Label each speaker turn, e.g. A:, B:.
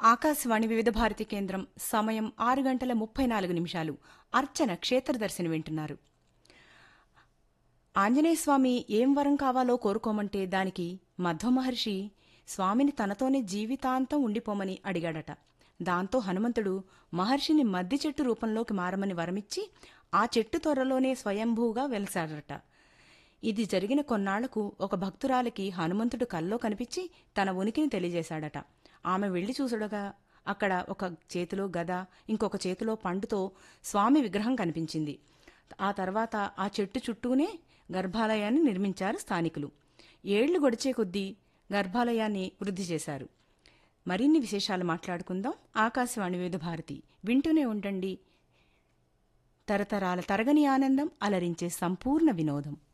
A: ఆకాశవాణి వివిధ భారతి కేంద్రం సమయం ఆరు గంటల ముప్పై నాలుగు నిమిషాలు అర్చన క్షేత్ర దర్శనం వింటున్నారు ఆంజనేయ స్వామి ఏం వరం కావాలో కోరుకోమంటే దానికి మధ్వ మహర్షి స్వామిని తనతోనే జీవితాంతం ఉండిపోమని అడిగాడట దాంతో హనుమంతుడు మహర్షిని మద్ది చెట్టు రూపంలోకి మారమని వరమిచ్చి ఆ చెట్టు త్వరలోనే స్వయంభూగా వెలిసాడట ఇది జరిగిన కొన్నాళ్లకు ఒక భక్తురాలికి హనుమంతుడు కల్లో కనిపించి తన ఉనికిని తెలియజేశాడట ఆమె వెళ్లి చూసుడగా అక్కడ ఒక చేతిలో గద ఇంకొక చేతిలో పండుతో స్వామి విగ్రహం కనిపించింది ఆ తర్వాత ఆ చెట్టు చుట్టూనే గర్భాలయాన్ని నిర్మించారు స్థానికులు ఏళ్లు గడిచే కొద్దీ గర్భాలయాన్ని వృద్ధి చేశారు మరిన్ని విశేషాలు మాట్లాడుకుందాం ఆకాశవాణి వివిధ భారతి వింటూనే ఉండండి తరతరాల తరగని ఆనందం అలరించే సంపూర్ణ వినోదం